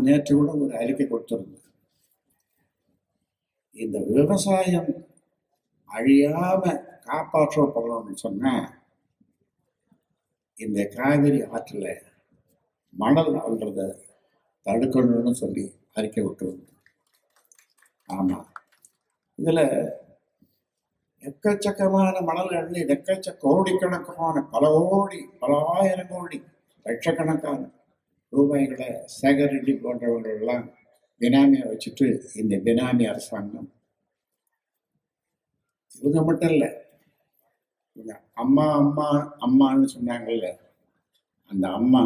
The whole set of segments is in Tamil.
நேற்று கூட ஒரு அறிக்கை கொடுத்திருந்தேன் இந்த விவசாயம் அழியாம காப்பாற்றப்படணும்னு சொன்னா இந்த காவிரி ஆற்றில் மணல் அள்ளுறத தடுக்கணும்னு சொல்லி அறிக்கை விட்டுருந்தேன் ஆமா இதுல எக்கச்சக்கமான மணல் அள்ளி எக்கச்சக்க கோடிக்கணக்கான பல கோடி பல ஆயிரம் கோடி லட்சக்கணக்கான ரூபாய்களை சேகர் ரெட்டி போன்றவர்கள் எல்லாம் பினாமியை வச்சுட்டு இந்த பினாமி அரசாங்கம் இவங்க மட்டும் இல்லை இவங்க அம்மா அம்மா அம்மான்னு சொன்னாங்கல்ல அந்த அம்மா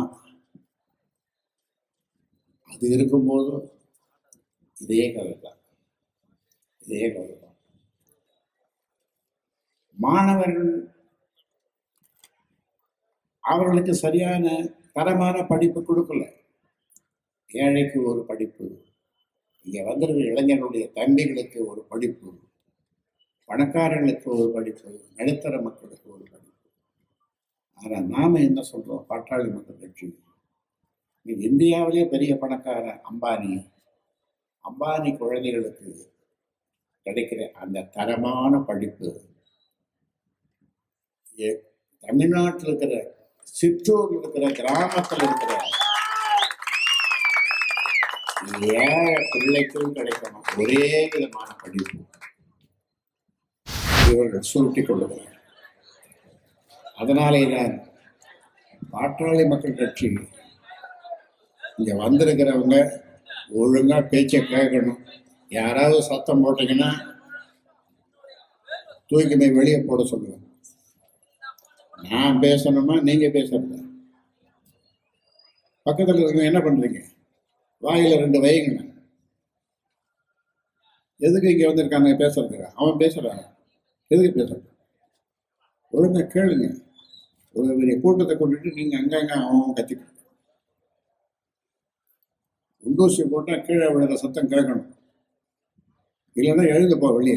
அது இருக்கும்போதும் இதே கதை தான் இதே கதை தான் மாணவர்கள் அவர்களுக்கு சரியான தரமான படிப்பு கொடுக்கல ஏழைக்கு ஒரு படிப்பு இங்க வந்திருக்கிற இளைஞர்களுடைய தம்பிகளுக்கு ஒரு படிப்பு பணக்காரர்களுக்கு ஒரு படிப்பு நடுத்தர மக்களுக்கு ஒரு படிப்பு ஆனா நாம என்ன சொல்றோம் பாட்டாளி மக்கள் கட்சி இது இந்தியாவிலே பெரிய பணக்கார அம்பானி அம்பானி குழந்தைகளுக்கு கிடைக்கிற அந்த தரமான படிப்பு எ- தமிழ்நாட்டில் இருக்கிற சிற்றூர்ல இருக்கிற கிராமத்தில் இருக்கிற ஏழை பிள்ளைக்கும் கிடைக்கணும் ஒரே விதமான படிப்பு இவர்கள் சுருட்டி கொள்ளுகிறார் அதனாலே தான் பாட்டாளி மக்கள் கட்சி இங்க வந்திருக்கிறவங்க ஒழுங்கா பேச்சை கேட்கணும் யாராவது சத்தம் போட்டீங்கன்னா தூக்கி போய் வெளியே போட சொல்லுவேன் நான் பேசணுமா நீங்க பேசுறது பக்கத்துல இருக்கவங்க என்ன பண்றீங்க வாயில ரெண்டு வைங்க எதுக்கு இங்க வந்திருக்காங்க பேசுறதுக்கு அவன் பேசுறான் எதுக்கு பேசுறது ஒழுங்கா கேளுங்க ஒரு பெரிய கூட்டத்தை கொண்டுட்டு நீங்க அங்கங்க அவன் கத்திக்க உண்டூசி போட்டா கீழே விழுற சத்தம் கேட்கணும் இல்லைன்னா எழுந்து போ வெளியே